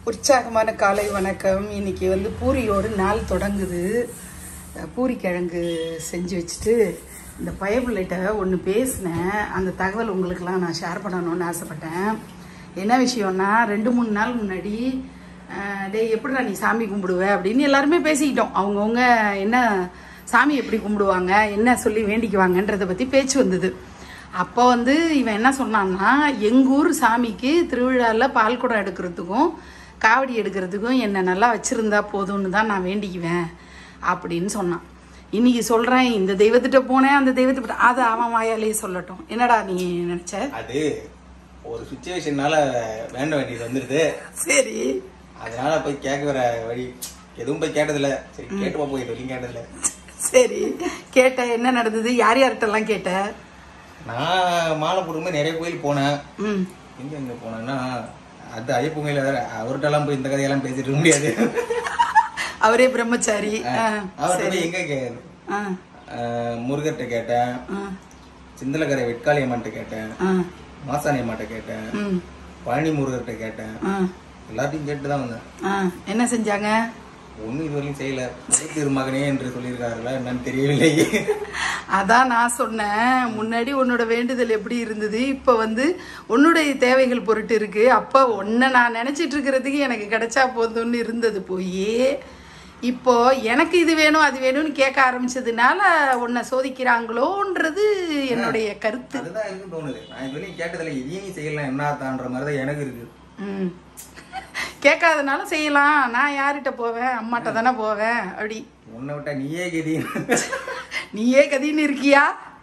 உற்சாகமான காலை வணக்கம் இன்னைக்கு வந்து பூரியோடு நாள் தொடங்குது அஹ் பூரி கிழங்கு செஞ்சு வச்சுட்டு இந்த பயபிள்ளைகிட்ட ஒன்று பேசினேன் அந்த தகவல் உங்களுக்கெல்லாம் நான் ஷேர் பண்ணணும்னு ஆசைப்பட்டேன் என்ன விஷயம்னா ரெண்டு மூணு நாள் முன்னாடி அஹ், டேய் எப்படிடா நீ சாமி கும்பிடுவ அப்படின்னு எல்லாருமே பேசிக்கிட்டோம் அவங்கவுங்க என்ன சாமி எப்படி கும்பிடுவாங்க என்ன சொல்லி வேண்டிக்குவாங்கன்றதை பற்றி பேச்சு வந்தது அப்போ வந்து இவன் என்ன சொன்னான்னா எங்கள் ஊர் சாமிக்கு திருவிழாவில் பால் குடம் எடுக்கிறதுக்கும் காவடி எடுக்கிறதுக்கும் என்னை நல்லா வச்சுருந்தா போதும்னு தான் நான் வேண்டிக்குவேன் அப்படின்னு சொன்னான் இன்னைக்கு சொல்கிறேன் இந்த தெய்வத்திட்ட போனேன் அந்த தெய்வத்தை அதை அவன் வாயாலேயே சொல்லட்டும் என்னடா நீ நினச்ச அது ஒரு சுச்சுவேஷன்னால வேண்ட வேண்டியது வந்துருது சரி அதனால போய் கேட்க வர வழி எதுவும் போய் கேட்டதில்ல சரி கேட்டு பார்ப்போம் இது வரைக்கும் கேட்டதில்ல சரி கேட்ட என்ன நடந்தது யார் யார்கிட்டலாம் கேட்ட நான் மாலை போடும்போது நிறைய கோயில் போனேன் ம் எங்க எங்க போனேன்னா அது ஐயப்பன் கோயில வேற அவர்கிட்ட போய் இந்த கதையெல்லாம் பேசிட்டு இருக்க முடியாது அவரே பிரம்மச்சாரி ஆ, அவர்கிட்ட போய் எங்க கே ஆ ஆஹ் முருகர்கிட்ட கேட்டேன் ஆ சிந்தலக்கரை வெட்காளி அம்மன்ட்ட கேட்டேன் ஆ மாசாணி அம்மாட்ட கேட்டேன் ம் பழனி முருகர்கிட்ட கேட்டேன் ஆ எல்லாத்தையும் கேட்டு தான் வந்தேன் ஆ என்ன செஞ்சாங்க ஒன்றும் இது வரையும் செய்யல திருமகனே என்று சொல்லியிருக்காருல என்னன்னு தெரியவில்லை அதான் நான் சொன்னேன் முன்னாடி உன்னோட வேண்டுதல் எப்படி இருந்தது இப்போ வந்து உன்னுடைய தேவைகள் பொருட்டு இருக்கு அப்போ உன்னை நான் நினைச்சிட்டு இருக்கிறதுக்கு எனக்கு கிடைச்சா போதும்னு இருந்தது போய் இப்போ எனக்கு இது வேணும் அது வேணும்னு கேட்க ஆரம்பிச்சதுனால உன்னை சோதிக்கிறாங்களோன்றது என்னுடைய கருத்து அதுதான் எனக்கு தோணுது நான் இது வரையும் கேட்டதில்ல இதையும் நீ செய்யலாம் என்ன தான்ற மாதிரி தான் எனக்கு இருக்கு ம் கேட்காதனால செய்யலாம் நான் யார்கிட்ட போவேன் அம்மாட்ட தானே போவேன் அப்படி உன்னை விட்டா நீயே கதி நீயே கதின்னு இருக்கியா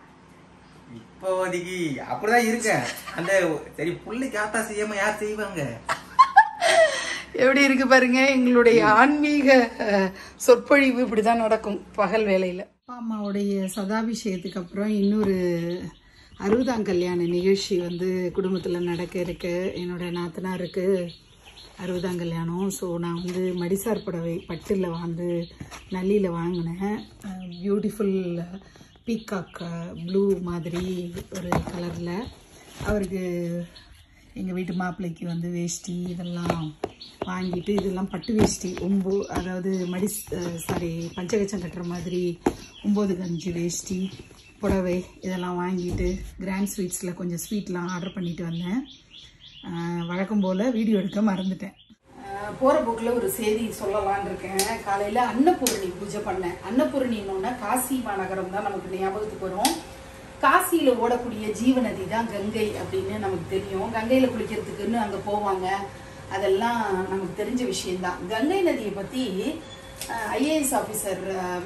இப்போதைக்கு அப்படிதான் இருக்கேன் அந்த சரி புள்ளைக்கு ஆத்தா செய்யாம யார் செய்வாங்க எப்படி இருக்கு பாருங்க எங்களுடைய ஆன்மீக அஹ், சொற்பொழிவு இப்படிதான் நடக்கும் பகல் வேலையில அப்பா அம்மாவுடைய சதாபிஷேகத்துக்கு அப்புறம் இன்னொரு அறுபதாம் கல்யாண நிகழ்ச்சி வந்து குடும்பத்தில் நடக்க இருக்கு என்னோட நாத்தனாருக்கு அறுபதாம் கல்யாணம் ஸோ நான் வந்து மடிசார் புடவை பட்டில் வந்து நல்லியில் வாங்கினேன் பியூட்டிஃபுல் பீகாக் ப்ளூ மாதிரி ஒரு கலரில் அவருக்கு எங்கள் வீட்டு மாப்பிள்ளைக்கு வந்து வேஷ்டி இதெல்லாம் வாங்கிட்டு இதெல்லாம் பட்டு வேஷ்டி ஒம்போ அதாவது மடி சாரி பஞ்சகச்சம் கட்டுற மாதிரி ஒம்பது கஞ்சி வேஷ்டி புடவை இதெல்லாம் வாங்கிட்டு கிராண்ட் ஸ்வீட்ஸில் கொஞ்சம் ஸ்வீட்லாம் ஆர்டர் பண்ணிட்டு வந்தேன் ஆஹ் வழக்கம் போல் வீடியோ எடுக்க மறந்துட்டேன் போகிற போக்கில் ஒரு செய்தி சொல்லலான்னு இருக்கேன் காலையில் அன்னபூரணி பூஜை பண்ணேன் அன்னபூரணின்னொன்னா காசி மாநகரம் தான் நமக்கு ஞாபகத்துக்கு வரும் காசியில ஓடக்கூடிய ஜீவநதி தான் கங்கை அப்படின்னு நமக்கு தெரியும் கங்கையில குளிக்கிறதுக்குன்னு அங்க போவாங்க அதெல்லாம் நமக்கு தெரிஞ்ச விஷயம்தான் கங்கை நதியை பத்தி ஐஏஎஸ் ஆஃபீஸர்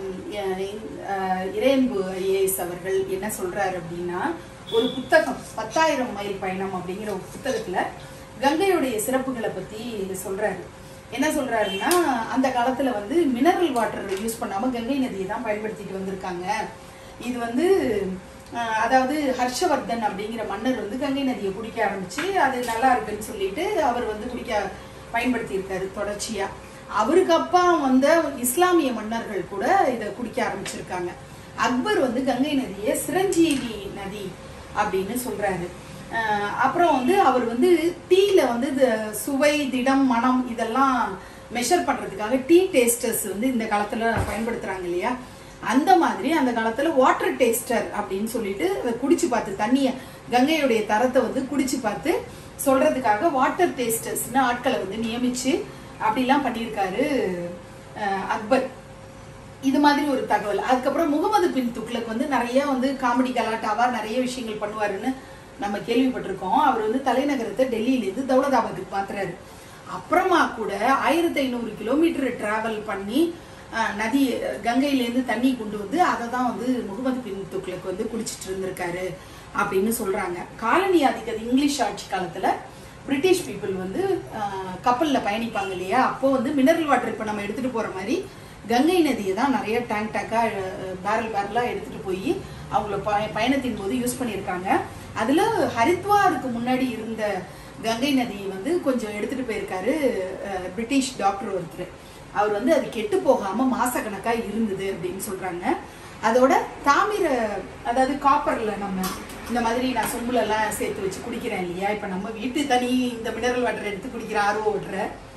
இறையன்பு ஐஏஎஸ் அவர்கள் என்ன சொல்றாரு அப்படின்னா ஒரு புத்தகம் பத்தாயிரம் மைல் பயணம் அப்படிங்கிற ஒரு புத்தகத்துல கங்கையுடைய சிறப்புகளை பத்தி சொல்றாரு என்ன சொல்றாருன்னா அந்த காலத்துல வந்து மினரல் வாட்டர் யூஸ் பண்ணாம கங்கை நதியை தான் பயன்படுத்திட்டு வந்திருக்காங்க இது வந்து அஹ், அதாவது ஹர்ஷவர்தன் அப்படிங்கிற மன்னர் வந்து கங்கை நதியை குடிக்க ஆரம்பிச்சு அது நல்லா இருக்குன்னு சொல்லிட்டு அவர் வந்து குடிக்க பயன்படுத்தி இருக்காரு தொடர்ச்சியா அவருக்கு அப்பா வந்த இஸ்லாமிய மன்னர்கள் கூட இதை குடிக்க ஆரம்பிச்சிருக்காங்க அக்பர் வந்து கங்கை நதியை சிரஞ்சீவி நதி அப்படின்னு சொல்றாரு அஹ் அப்புறம் வந்து அவர் வந்து டீல வந்து இந்த சுவை திடம் மனம் இதெல்லாம் மெஷர் பண்றதுக்காக டீ டேஸ்டர்ஸ் வந்து இந்த காலத்துல பயன்படுத்துறாங்க இல்லையா அந்த மாதிரி அந்த காலத்துல வாட்டர் டேஸ்டர் அப்படின்னு சொல்லிட்டு அதை குடிச்சு பார்த்து தண்ணிய கங்கையுடைய தரத்தை வந்து குடிச்சு பார்த்து சொல்றதுக்காக வாட்டர் டேஸ்டர்ஸ்னு ஆட்களை வந்து நியமிச்சு அப்படிலாம் பண்ணியிருக்காரு அஹ் அக்பர் இது மாதிரி ஒரு தகவல் அதுக்கப்புறம் முகமது பின் துக்ளக் வந்து நிறைய வந்து காமெடி கலாட்டாவா நிறைய விஷயங்கள் பண்ணுவாருன்னு நம்ம கேள்விப்பட்டிருக்கோம் அவர் வந்து தலைநகரத்தை டெல்லியிலேருந்து தௌலதாபாத்துக்கு மாத்துறாரு அப்புறமா கூட ஆயிரத்தி ஐநூறு கிலோமீட்டர் டிராவல் பண்ணி அஹ், நதி கங்கையிலேருந்து தண்ணி கொண்டு வந்து அதை தான் வந்து முகமது பின் துக்ளக் வந்து குடிச்சிட்டு இருந்திருக்காரு அப்படின்னு சொல்றாங்க காலனி ஆதிக்கது இங்கிலீஷ் ஆட்சி காலத்துல பிரிட்டிஷ் பீப்புள் வந்து அஹ், கப்பல்ல பயணிப்பாங்க இல்லையா அப்போ வந்து மினரல் வாட்டர் இப்போ நம்ம எடுத்துட்டு போற மாதிரி கங்கை நதியை தான் நிறைய டேங்க் டேங்கா பேரல் பேரலா எடுத்துட்டு போய் அவங்கள பய- பயணத்தின் போது யூஸ் பண்ணியிருக்காங்க அதுல ஹரித்வாருக்கு முன்னாடி இருந்த கங்கை நதியை வந்து கொஞ்சம் எடுத்துட்டு போயிருக்காரு அஹ், பிரிட்டிஷ் டாக்டர் ஒருத்தர் அவர் வந்து அது கெட்டு போகாம மாசக்கணக்கா இருந்தது அப்படின்னு சொல்றாங்க அதோட தாமிர அதாவது காப்பர்ல நம்ம இந்த மாதிரி நான் சொம்புல எல்லாம் சேர்த்து வச்சு குடிக்கிறேன் இல்லையா இப்ப நம்ம வீட்டு தனி இந்த மினரல் வாட்டர் எடுத்து குடிக்கிற ஆர்வ வாட்டரை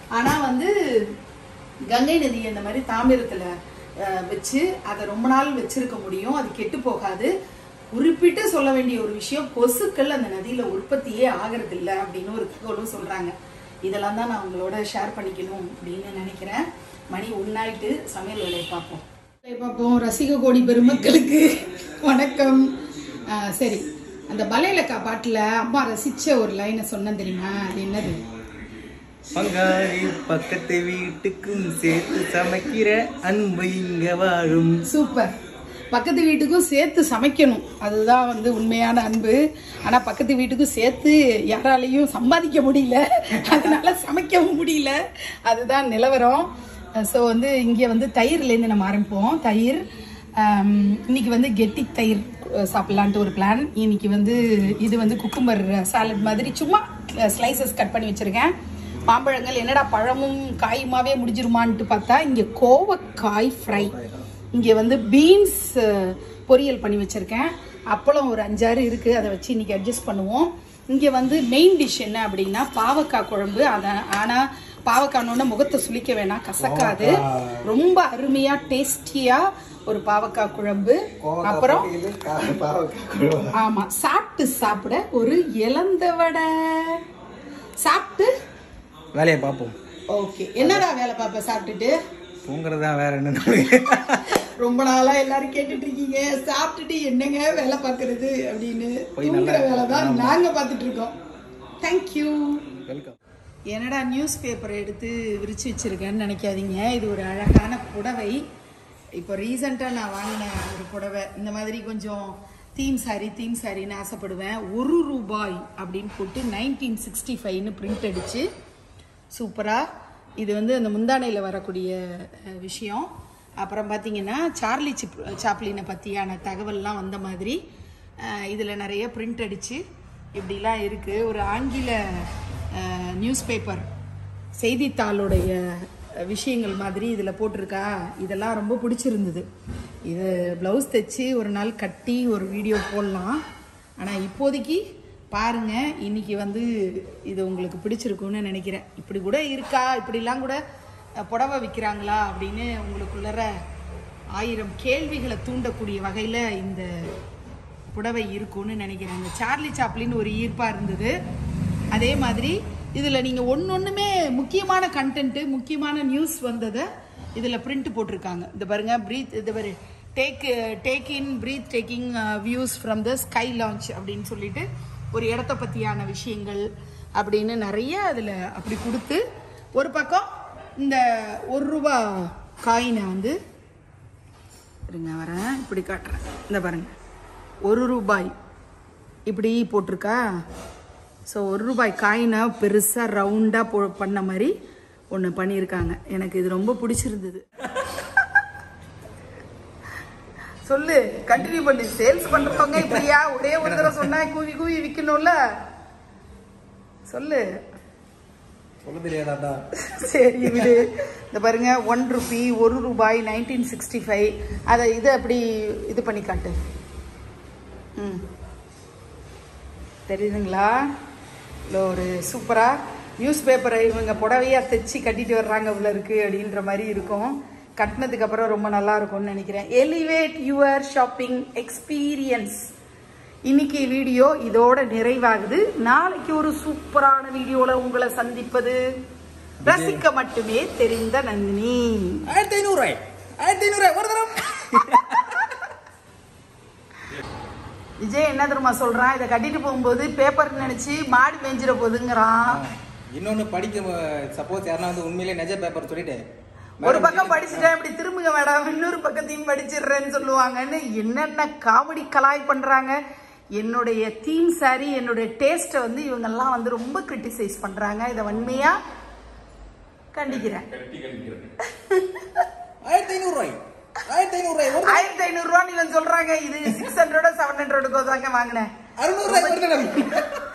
ஆனா வந்து கங்கை நதி இந்த மாதிரி தாமிரத்துல அஹ், வச்சு அதை ரொம்ப நாள் வச்சிருக்க முடியும் அது கெட்டு போகாது குறிப்பிட்டு சொல்ல வேண்டிய ஒரு விஷயம் கொசுக்கள் அந்த நதியில உற்பத்தியே ஆகிறது இல்ல அப்படின்னு ஒரு தகவலும் சொல்றாங்க இதெல்லாம் தான் நான் உங்களோட ஷேர் பண்ணிக்கணும் அப்படின்னு நினைக்கிறேன் மணி ஒன்னாயிட்டு சமையல் வேலையை பார்ப்போம் வேலையை பார்ப்போம் ரசிக கோடி பெருமக்களுக்கு வணக்கம் அஹ், சரி அந்த பலேலக்கா பாட்டுல அம்மா ரசிச்ச ஒரு லைனை சொன்னேன் தெரியுமா அது என்னது பங்காளி பக்கத்து வீட்டுக்கும் சேர்த்து சமைக்கிற அன்பு இங்க வாழும் சூப்பர் பக்கத்து வீட்டுக்கும் சேர்த்து சமைக்கணும் அதுதான் வந்து உண்மையான அன்பு ஆனா பக்கத்து வீட்டுக்கும் சேர்த்து யாராலையும் சம்பாதிக்க முடியல அதனால சமைக்கவும் முடியல அதுதான் நிலவரம் ஸோ வந்து இங்கே வந்து தயிர்லேருந்து நம்ம ஆரம்பிப்போம் தயிர் ஆம், இன்னைக்கு வந்து கெட்டி தயிர் அஹ், சாப்பிடலான்ட்டு ஒரு பிளான் இன்னைக்கு வந்து இது வந்து குக்கும்பர் சாலட் மாதிரி சும்மா ஸ்லைசஸ் கட் பண்ணி வச்சிருக்கேன் மாம்பழங்கள் என்னடா பழமும் காயுமாவே முடிஞ்சிருமான்ட்டு பார்த்தா இங்கே கோவக்காய் ஃப்ரை இங்கே வந்து பீன்ஸ் பொரியல் பண்ணி வச்சுருக்கேன் அப்பளம் ஒரு அஞ்சாறு இருக்குது அதை வச்சு இன்றைக்கி அட்ஜஸ்ட் பண்ணுவோம் இங்கே வந்து மெயின் டிஷ் என்ன அப்படின்னா பாவக்காய் குழம்பு அதை ஆனால் பாவக்காய்னோட முகத்தை சுளிக்க வேணாம் கசக்காது ரொம்ப அருமையாக டேஸ்டியாக ஒரு பாவக்காய் குழம்பு அப்புறம் ஆமாம் சாப்பிட்டு சாப்பிட ஒரு இளந்த வடை சாப்பிட்டு வேலையை பார்ப்போம் ஓகே என்னடா வேலை பார்ப்ப சாப்பிட்டுட்டு தூங்குறதா வேற என்ன ரொம்ப நாளா எல்லாரும் கேட்டுட்டு இருக்கீங்க சாப்பிட்டுட்டு என்னங்க வேலை பார்க்கறது அப்படின்னு போய் தூங்குற நல்லா- வேலை தான் நாங்க பார்த்துட்டு இருக்கோம் தேங்க்யூ வெல்கம் என்னடா நியூஸ் பேப்பரை எடுத்து விரிச்சு வச்சிருக்கேன்னு நினைக்காதீங்க இது ஒரு அழகான புடவை இப்போ ரீசண்டாக நான் வாங்கின ஒரு புடவை இந்த மாதிரி கொஞ்சம் தீம் சாரி தீம் சாரின்னு ஆசைப்படுவேன் ஒரு ரூபாய் அப்படின்னு போட்டு நைன்டீன் சிக்ஸ்டி ஃபைவ்னு பிரிண்ட் அடிச்சு சூப்பராக இது வந்து அந்த முந்தானையில் வரக்கூடிய அஹ், விஷயம் அப்புறம் பார்த்தீங்கன்னா சார்லி சிப் சாப்ளினை பற்றியான தகவல்லாம் வந்த மாதிரி இதில் நிறைய பிரிண்ட் அடித்து இப்படிலாம் இருக்குது ஒரு ஆங்கில நியூஸ் பேப்பர் செய்தித்தாளுடைய அஹ், விஷயங்கள் மாதிரி இதில் போட்டிருக்கா இதெல்லாம் ரொம்ப பிடிச்சிருந்தது இது ப்ளவுஸ் தைச்சு ஒரு நாள் கட்டி ஒரு வீடியோ போடலாம் ஆனால் இப்போதைக்கு பாருங்க இன்னைக்கு வந்து இது உங்களுக்கு பிடிச்சிருக்கும்னு நினைக்கிறேன் இப்படி கூட இருக்கா இப்படிலாம் கூட அஹ், புடவை விற்கிறாங்களா அப்படின்னு உங்களுக்குள்ளற ஆயிரம் கேள்விகளை தூண்டக்கூடிய வகையில் இந்த புடவை இருக்கும்னு நினைக்கிறேன் இந்த சார்லி சாப்ளின் ஒரு ஈர்ப்பாக இருந்தது அதே மாதிரி இதில் நீங்கள் ஒன்று ஒன்றுமே முக்கியமான கண்டென்ட்டு முக்கியமான நியூஸ் வந்ததை இதில் பிரிண்ட் போட்டிருக்காங்க இந்த பாருங்க ப்ரீத் இது பாரு take take in breathtaking views from the sky lounge அப்படின்னு சொல்லிட்டு ஒரு இடத்த பற்றியான விஷயங்கள் அப்படின்னு நிறைய அதில் அப்படி கொடுத்து ஒரு பக்கம் இந்த ஒரு ரூபா காயினை வந்து இருங்க வரேன் இப்படி காட்டுறேன் இந்த பாருங்க ஒரு ரூபாய் இப்படி போட்டிருக்கா ஸோ ஒரு ரூபாய் காயினை பெருசாக ரவுண்டாக போ பண்ண மாதிரி ஒன்று பண்ணியிருக்காங்க எனக்கு இது ரொம்ப பிடிச்சிருந்தது சொல்லு கண்டினியூ பண்ணு சேல்ஸ் பண்றவங்க இப்படியா ஒரே ஒரு தடவை சொன்னா கூவி கூவி விற்கணும்ல சொல்லு சொல்ல தெரியாதாடா சரி விடு இந்த பாருங்க ஒன் ருபி ஒரு ரூபாய் நைன்டீன் சிக்ஸ்டி ஃபைவ் அதை இதை அப்படி இது பண்ணி காட்டு ம் தெரியுதுங்களா இல்லை ஒரு சூப்பராக நியூஸ் பேப்பரை இவங்க புடவையாக தைச்சி கட்டிட்டு வர்றாங்க உள்ள இருக்கு அப்படின்ற மாதிரி இருக்கும் கட்டினதுக்கு அப்புறம் ரொம்ப நல்லா இருக்கும்னு நினைக்கிறேன் எலிவேட் யுவர் ஷாப்பிங் எக்ஸ்பீரியன்ஸ் இன்னைக்கு வீடியோ இதோட நிறைவாகுது நாளைக்கு ஒரு சூப்பரான வீடியோல உங்களை சந்திப்பது ரசிக்க மட்டுமே தெரிந்த நந்தினி ஆயிரத்தி ஐநூறு ஆயிரத்தி ஐநூறு ஒரு தரம் விஜய் என்ன தெரியுமா சொல்றான் இதை கட்டிட்டு போகும்போது பேப்பர் நினைச்சு மாடு மேய்ஞ்சிட போகுதுங்கிறான் இன்னொன்னு படிக்க சப்போஸ் யாருன்னா வந்து உண்மையிலே நெஜ பேப்பர் சொல்லிட்டு ஒரு பக்கம் படிச்சுட்டேன் இப்படி திரும்புங்க மேடம் இன்னொரு பக்கத்தையும் படிச்சிடுறேன்னு சொல்லுவாங்கன்னு என்னென்ன காமெடி கலாய் பண்றாங்க என்னுடைய தீம் சாரி என்னுடைய டேஸ்ட்டை வந்து இவங்கெல்லாம் வந்து ரொம்ப கிரிட்டிசைஸ் பண்றாங்க இதை வன்மையா கண்டிக்கிறேன் ஆயிரத்தி ஐநூறு ரூபாய் ஆயிரத்தி ஐநூறு ரூபாய் ஒரு ஆயிரத்தி ஐநூறு ரூபான்னு இவன் சொல்றாங்க இது சிக்ஸ் ஹண்ட்ரடோ செவன் ஹண்ட்ரடுக்கோ தாங்க வாங்கினேன் அறுநூறு ரூபாய் ஒரு தரம்